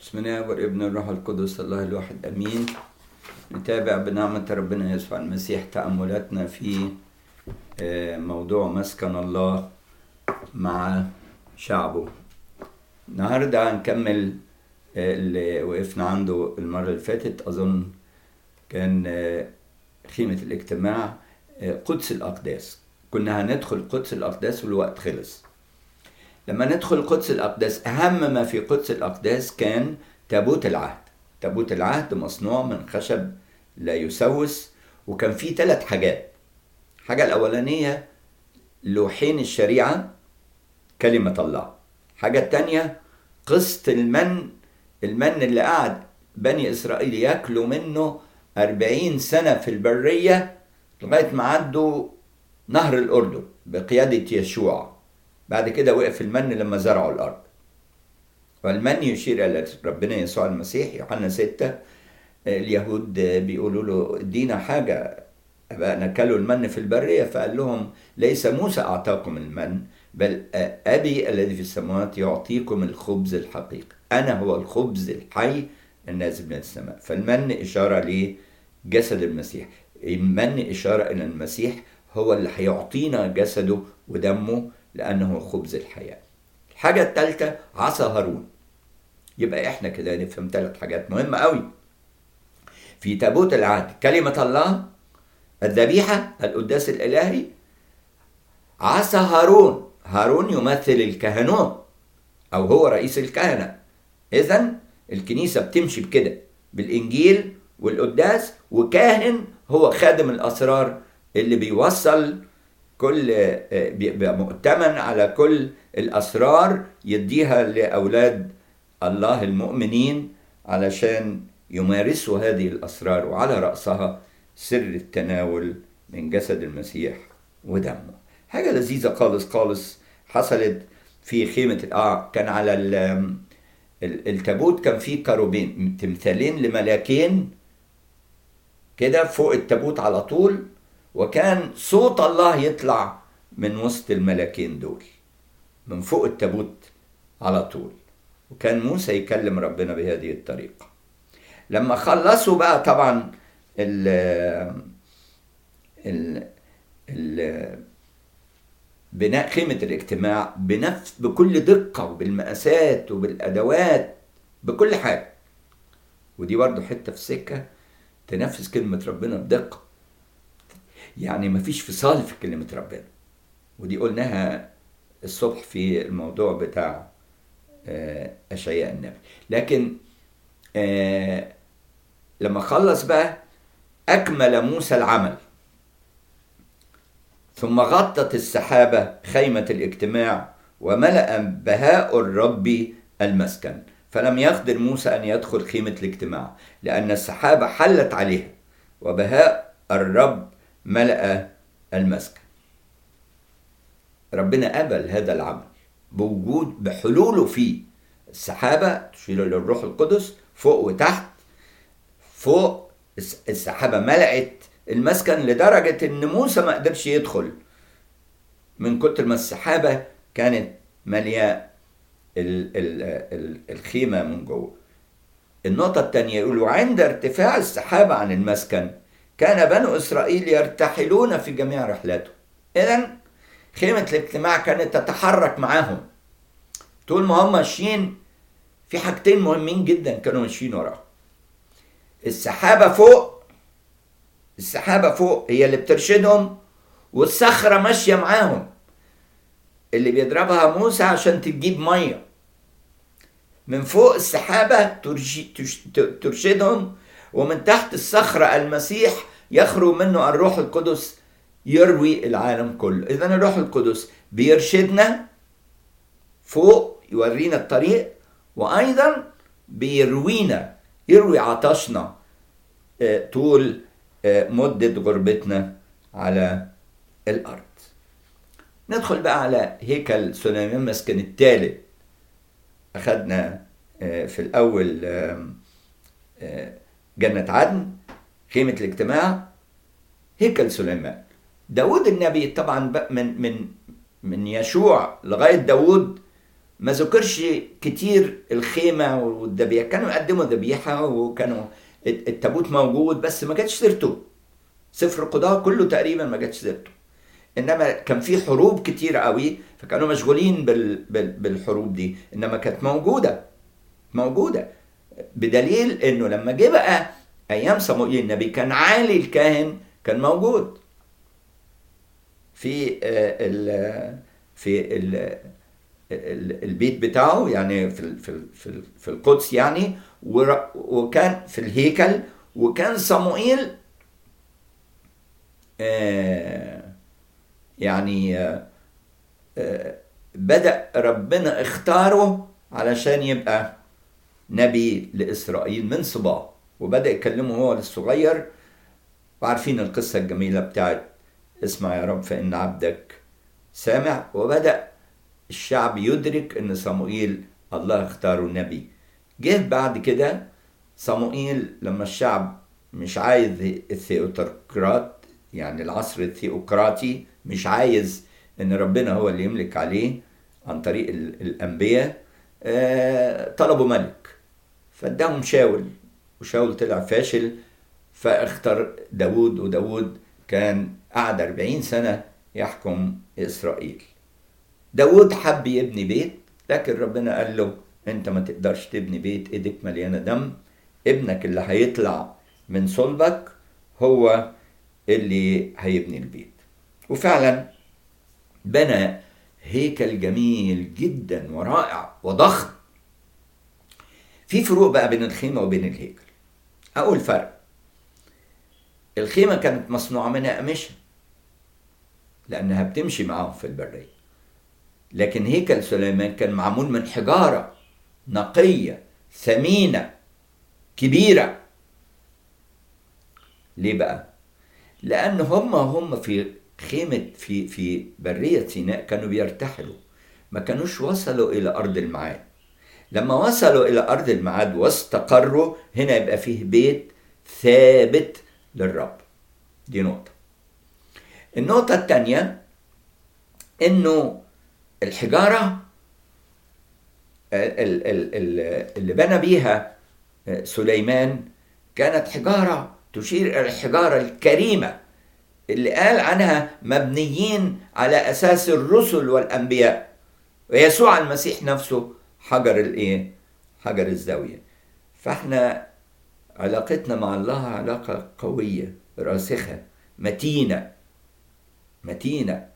بسم الله والابن الروح القدس الله الواحد امين نتابع بنعمة ربنا يسوع المسيح تأملاتنا في آه، موضوع مسكن الله مع شعبه النهاردة هنكمل آه، اللي وقفنا عنده المرة اللي فاتت أظن كان آه، خيمة الاجتماع آه، قدس الأقداس كنا هندخل قدس الأقداس والوقت خلص لما ندخل قدس الأقداس أهم ما في قدس الأقداس كان تابوت العهد تابوت العهد مصنوع من خشب لا يسوس وكان فيه ثلاث حاجات الحاجة الأولانية لوحين الشريعة كلمة الله الحاجة التانية قسط المن المن اللي قعد بني إسرائيل ياكلوا منه أربعين سنة في البرية لغاية ما عدوا نهر الأردن بقيادة يشوع بعد كده وقف المن لما زرعوا الأرض والمن يشير إلى ربنا يسوع المسيح يوحنا ستة اليهود بيقولوا له ادينا حاجة أبائنا كلوا المن في البرية فقال لهم ليس موسى أعطاكم المن بل أبي الذي في السماوات يعطيكم الخبز الحقيقي أنا هو الخبز الحي النازل من السماء فالمن إشارة لجسد المسيح المن إشارة إلى المسيح هو اللي هيعطينا جسده ودمه لأنه خبز الحياة الحاجة الثالثة عصا هارون يبقى احنا كده نفهم ثلاث حاجات مهمة قوي في تابوت العهد كلمة الله الذبيحة القداس الإلهي عصا هارون هارون يمثل الكهنوت أو هو رئيس الكهنة إذا الكنيسة بتمشي بكده بالإنجيل والقداس وكاهن هو خادم الأسرار اللي بيوصل كل بيبقى مؤتمن على كل الأسرار يديها لأولاد الله المؤمنين علشان يمارسوا هذه الأسرار وعلى رأسها سر التناول من جسد المسيح ودمه حاجة لذيذة خالص خالص حصلت في خيمة آه كان على التابوت كان فيه كروبين تمثالين لملاكين كده فوق التابوت على طول وكان صوت الله يطلع من وسط الملاكين دول من فوق التابوت على طول وكان موسى يكلم ربنا بهذه الطريقة لما خلصوا بقى طبعا ال ال ال بناء خيمة الاجتماع بنفس بكل دقة وبالمقاسات وبالأدوات بكل حاجة ودي برضو حتة في السكة تنفذ كلمة ربنا بدقة يعني مفيش فصال في كلمة ربنا ودي قلناها الصبح في الموضوع بتاع أشعياء النبي لكن لما خلص بقى أكمل موسى العمل ثم غطت السحابة خيمة الاجتماع وملأ بهاء الرب المسكن فلم يقدر موسى أن يدخل خيمة الاجتماع لأن السحابة حلت عليها وبهاء الرب ملأ المسكن ربنا قبل هذا العمل بوجود بحلوله فيه السحابة تشير للروح القدس فوق وتحت فوق السحابة ملأت المسكن لدرجة إن موسى ما قدرش يدخل من كتر ما السحابة كانت ملياء الخيمة من جوه النقطة الثانية يقول وعند ارتفاع السحابة عن المسكن كان بنو إسرائيل يرتحلون في جميع رحلاتهم إذا خيمة الاجتماع كانت تتحرك معاهم طول ما هم ماشيين في حاجتين مهمين جدا كانوا ماشيين وراهم السحابة فوق السحابة فوق هي اللي بترشدهم والصخرة ماشية معاهم اللي بيضربها موسى عشان تجيب مية من فوق السحابة ترشدهم ومن تحت الصخرة المسيح يخرج منه الروح القدس يروي العالم كله إذا الروح القدس بيرشدنا فوق يورينا الطريق وأيضا بيروينا يروي عطشنا طول مدة غربتنا على الأرض ندخل بقى على هيكل سليمان مسكن الثالث أخذنا في الأول جنة عدن خيمة الاجتماع هيكل سليمان داود النبي طبعا من من من يشوع لغاية داود ما ذكرش كتير الخيمة والذبيحة كانوا يقدموا ذبيحة وكانوا التابوت موجود بس ما جاتش سيرته سفر القضاء كله تقريبا ما جاتش سيرته انما كان في حروب كتير قوي فكانوا مشغولين بال بال بالحروب دي انما كانت موجوده موجوده بدليل انه لما جه بقى ايام صموئيل النبي كان عالي الكاهن كان موجود في ال في ال البيت بتاعه يعني في في في, في القدس يعني وكان في الهيكل وكان صموئيل يعني بدأ ربنا اختاره علشان يبقى نبي لإسرائيل من صباه وبدأ يكلمه هو الصغير وعارفين القصة الجميلة بتاعت اسمع يا رب فإن عبدك سامع وبدأ الشعب يدرك ان صموئيل الله اختاره نبي جه بعد كده صموئيل لما الشعب مش عايز الثيوتقراط يعني العصر الثيوقراطي مش عايز ان ربنا هو اللي يملك عليه عن طريق الانبياء آه طلبوا ملك فاداهم شاول وشاول طلع فاشل فاختار داود وداود كان قعد 40 سنة يحكم إسرائيل داود حب يبني بيت لكن ربنا قال له انت ما تقدرش تبني بيت ايدك مليانة دم ابنك اللي هيطلع من صلبك هو اللي هيبني البيت وفعلا بنى هيكل جميل جدا ورائع وضخم في فروق بقى بين الخيمة وبين الهيكل أقول فرق الخيمة كانت مصنوعة من أقمشة لأنها بتمشي معاهم في البرية لكن هيكل سليمان كان معمول من حجارة نقية ثمينة كبيرة ليه بقى؟ لأن هم هم في خيمة في في برية سيناء كانوا بيرتحلوا ما كانوش وصلوا إلى أرض الميعاد لما وصلوا إلى أرض الميعاد واستقروا هنا يبقى فيه بيت ثابت للرب دي نقطة النقطة الثانية إنه الحجارة اللي بنى بيها سليمان كانت حجارة تشير إلى الحجارة الكريمة اللي قال عنها مبنيين على أساس الرسل والأنبياء ويسوع المسيح نفسه حجر الإيه؟ حجر الزاوية فإحنا علاقتنا مع الله علاقة قوية راسخة متينة متينة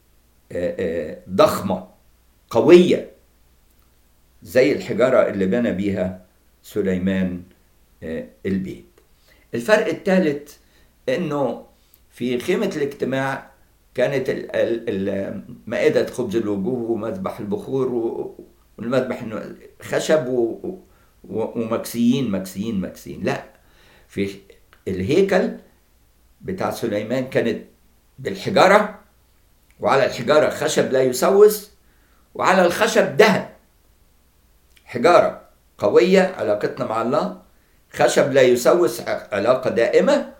ضخمة قوية زي الحجارة اللي بنى بيها سليمان البيت الفرق الثالث انه في خيمة الاجتماع كانت مائدة خبز الوجوه ومذبح البخور والمذبح خشب ومكسيين مكسيين مكسيين لا في الهيكل بتاع سليمان كانت بالحجاره وعلى الحجارة خشب لا يسوس وعلى الخشب دهن حجارة قوية علاقتنا مع الله خشب لا يسوس علاقة دائمة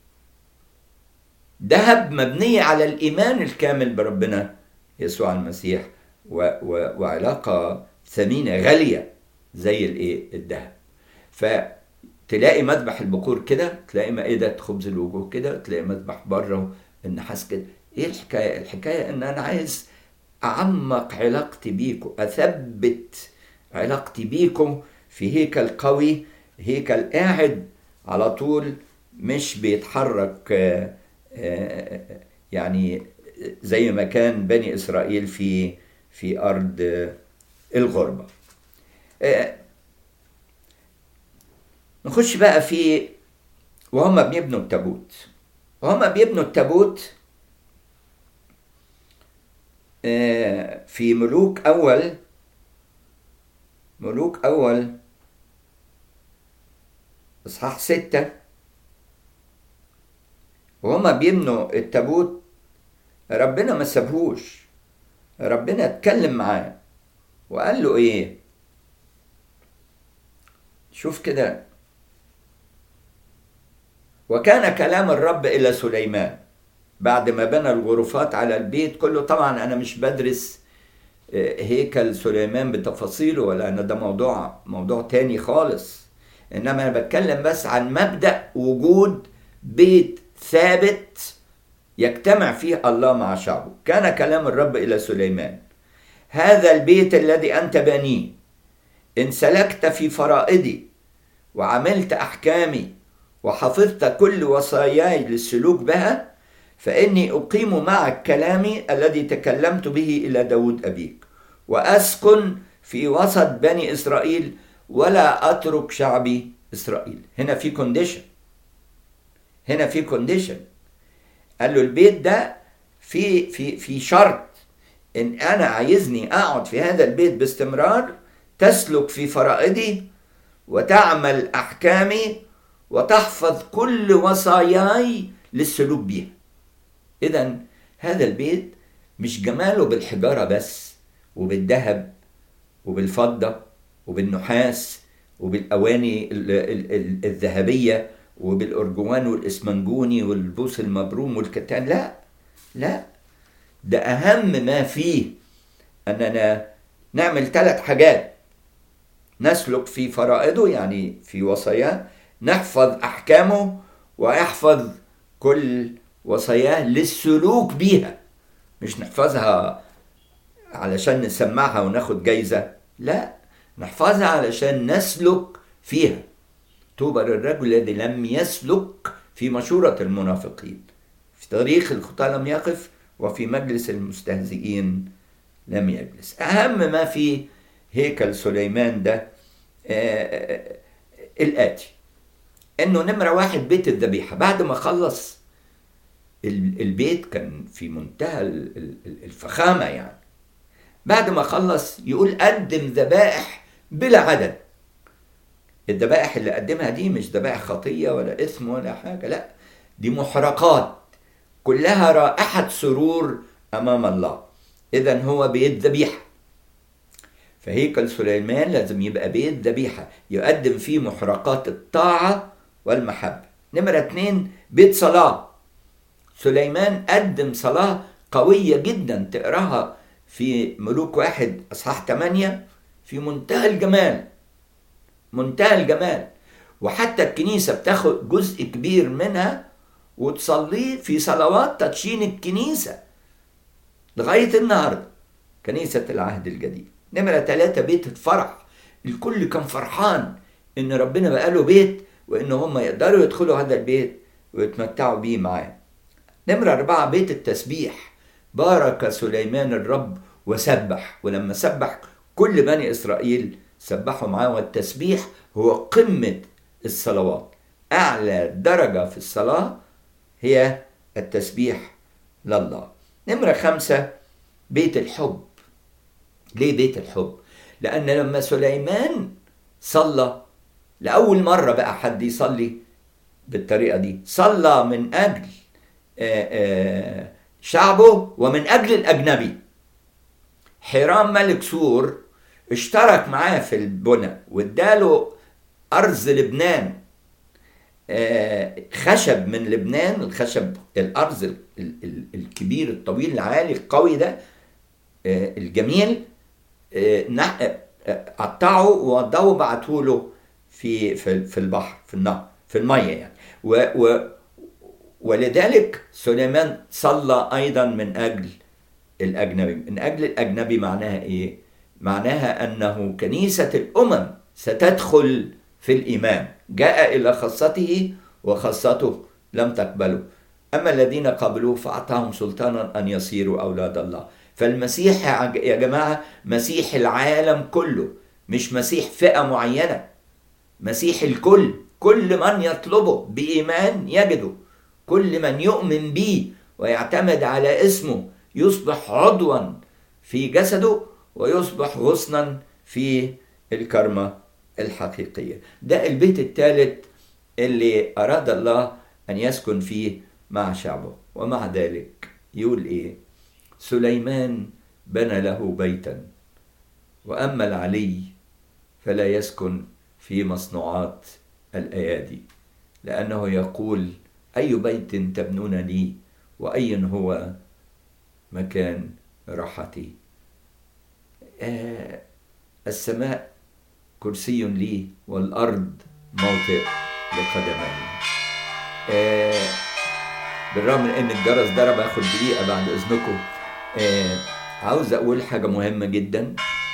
ذهب مبنية على الإيمان الكامل بربنا يسوع المسيح و و وعلاقة ثمينة غالية زي الإيه الذهب فتلاقي مذبح البخور كده تلاقي مائدة خبز الوجوه كده تلاقي مذبح بره النحاس كده ايه الحكايه؟ الحكايه ان انا عايز اعمق علاقتي بيكم، اثبت علاقتي بيكم في هيكل قوي، هيكل قاعد على طول مش بيتحرك يعني زي ما كان بني اسرائيل في في ارض الغربه. نخش بقى في وهم بيبنوا التابوت. وهم بيبنوا التابوت في ملوك أول ملوك أول إصحاح ستة وهما بيبنوا التابوت ربنا ما سابهوش ربنا اتكلم معاه وقال له ايه شوف كده وكان كلام الرب الى سليمان بعد ما بنى الغرفات على البيت كله طبعا انا مش بدرس هيكل سليمان بتفاصيله لان ده موضوع موضوع تاني خالص انما انا بتكلم بس عن مبدا وجود بيت ثابت يجتمع فيه الله مع شعبه كان كلام الرب الى سليمان هذا البيت الذي انت بانيه ان سلكت في فرائضي وعملت احكامي وحفظت كل وصاياي للسلوك بها فاني اقيم معك كلامي الذي تكلمت به الى داود ابيك واسكن في وسط بني اسرائيل ولا اترك شعبي اسرائيل هنا في كونديشن هنا في كونديشن قال له البيت ده في في في شرط ان انا عايزني اقعد في هذا البيت باستمرار تسلك في فرائضي وتعمل احكامي وتحفظ كل وصاياي للسلوك بيها اذا هذا البيت مش جماله بالحجاره بس وبالذهب وبالفضه وبالنحاس وبالاواني الذهبيه وبالارجوان والاسمنجوني والبوس المبروم والكتان لا لا ده اهم ما فيه اننا نعمل ثلاث حاجات نسلك في فرائضه يعني في وصاياه نحفظ احكامه ويحفظ كل وصاياه للسلوك بيها مش نحفظها علشان نسمعها وناخد جايزة لا نحفظها علشان نسلك فيها طوبى للرجل الذي لم يسلك في مشورة المنافقين في طريق الخطى لم يقف وفي مجلس المستهزئين لم يجلس أهم ما في هيكل سليمان ده آه الآتي إنه نمرة واحد بيت الذبيحة بعد ما خلص البيت كان في منتهى الفخامة يعني بعد ما خلص يقول قدم ذبائح بلا عدد الذبائح اللي قدمها دي مش ذبائح خطية ولا إثم ولا حاجة لا دي محرقات كلها رائحة سرور أمام الله إذا هو بيت ذبيحة فهيكل سليمان لازم يبقى بيت ذبيحة يقدم فيه محرقات الطاعة والمحبة نمرة اتنين بيت صلاة سليمان قدم صلاة قوية جدا تقراها في ملوك واحد اصحاح 8 في منتهى الجمال منتهى الجمال وحتى الكنيسة بتاخد جزء كبير منها وتصليه في صلوات تدشين الكنيسة لغاية النهاردة كنيسة العهد الجديد نمرة ثلاثة بيت الفرح الكل كان فرحان إن ربنا بقى له بيت وإن هم يقدروا يدخلوا هذا البيت ويتمتعوا بيه معاه نمرة أربعة بيت التسبيح بارك سليمان الرب وسبح ولما سبح كل بني إسرائيل سبحوا معاه والتسبيح هو قمة الصلوات أعلى درجة في الصلاة هي التسبيح لله نمرة خمسة بيت الحب ليه بيت الحب لأن لما سليمان صلى لأول مرة بقى حد يصلي بالطريقة دي صلى من أجل آآ آآ شعبه ومن أجل الأجنبي حرام ملك سور اشترك معاه في البنى واداله أرز لبنان خشب من لبنان الخشب الأرز الكبير الطويل العالي القوي ده الجميل قطعه ووضعه بعته له في في البحر في النهر في الميه يعني و, و ولذلك سليمان صلى ايضا من اجل الاجنبي من اجل الاجنبي معناها ايه معناها انه كنيسه الامم ستدخل في الايمان جاء الى خاصته وخاصته لم تقبله اما الذين قبلوه فاعطاهم سلطانا ان يصيروا اولاد الله فالمسيح يا جماعه مسيح العالم كله مش مسيح فئه معينه مسيح الكل كل من يطلبه بايمان يجده كل من يؤمن به ويعتمد على اسمه يصبح عضوا في جسده ويصبح غصنا في الكرمة الحقيقية ده البيت الثالث اللي أراد الله أن يسكن فيه مع شعبه ومع ذلك يقول إيه سليمان بنى له بيتا وأما العلي فلا يسكن في مصنوعات الأيادي لأنه يقول أي بيت تبنون لي وأي هو مكان راحتي آه السماء كرسي لي والأرض موطئ لقدمي آه بالرغم من ان الجرس ضرب اخد دقيقه بعد اذنكم آه عاوز اقول حاجه مهمه جدا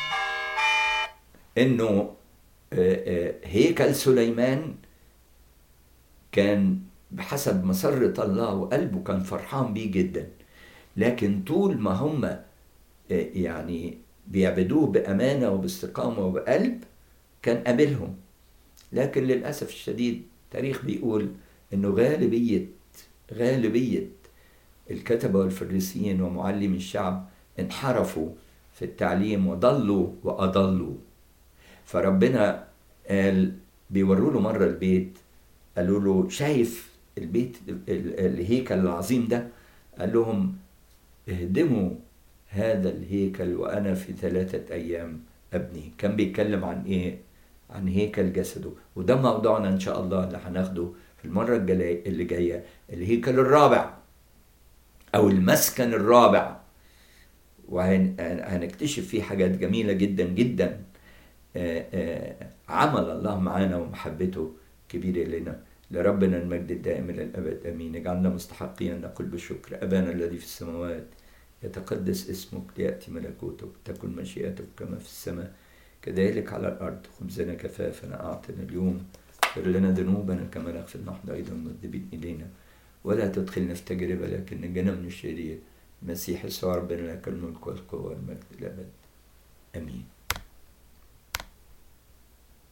انه آه آه هيكل سليمان كان بحسب مسرة الله وقلبه كان فرحان بيه جدا لكن طول ما هم آه يعني بيعبدوه بأمانة وباستقامة وبقلب كان قابلهم لكن للأسف الشديد التاريخ بيقول إنه غالبية غالبية الكتبة والفريسيين ومعلمي الشعب انحرفوا في التعليم وضلوا وأضلوا فربنا قال بيوروا له مرة البيت قالوا له شايف البيت الهيكل العظيم ده قال لهم اهدموا هذا الهيكل وأنا في ثلاثة أيام أبني كان بيتكلم عن إيه عن هيكل جسده وده موضوعنا إن شاء الله اللي هناخده في المرة اللي جاية الهيكل الرابع أو المسكن الرابع وهنكتشف فيه حاجات جميلة جدا جدا عمل الله معانا ومحبته كبيرة لنا لربنا المجد الدائم إلى الأبد أمين اجعلنا مستحقين نقول بالشكر أبانا الذي في السماوات يتقدس اسمك ليأتي ملكوتك تكن مشيئتك كما في السماء كذلك على الأرض خبزنا كفافنا أعطنا اليوم اغفر لنا ذنوبنا كما نغفر نحن أيضا المذنبين إلينا ولا تدخلنا في تجربة لكن نجنا من الشرير المسيح يسوع ربنا لك الملك والقوة والمجد الأبد آمين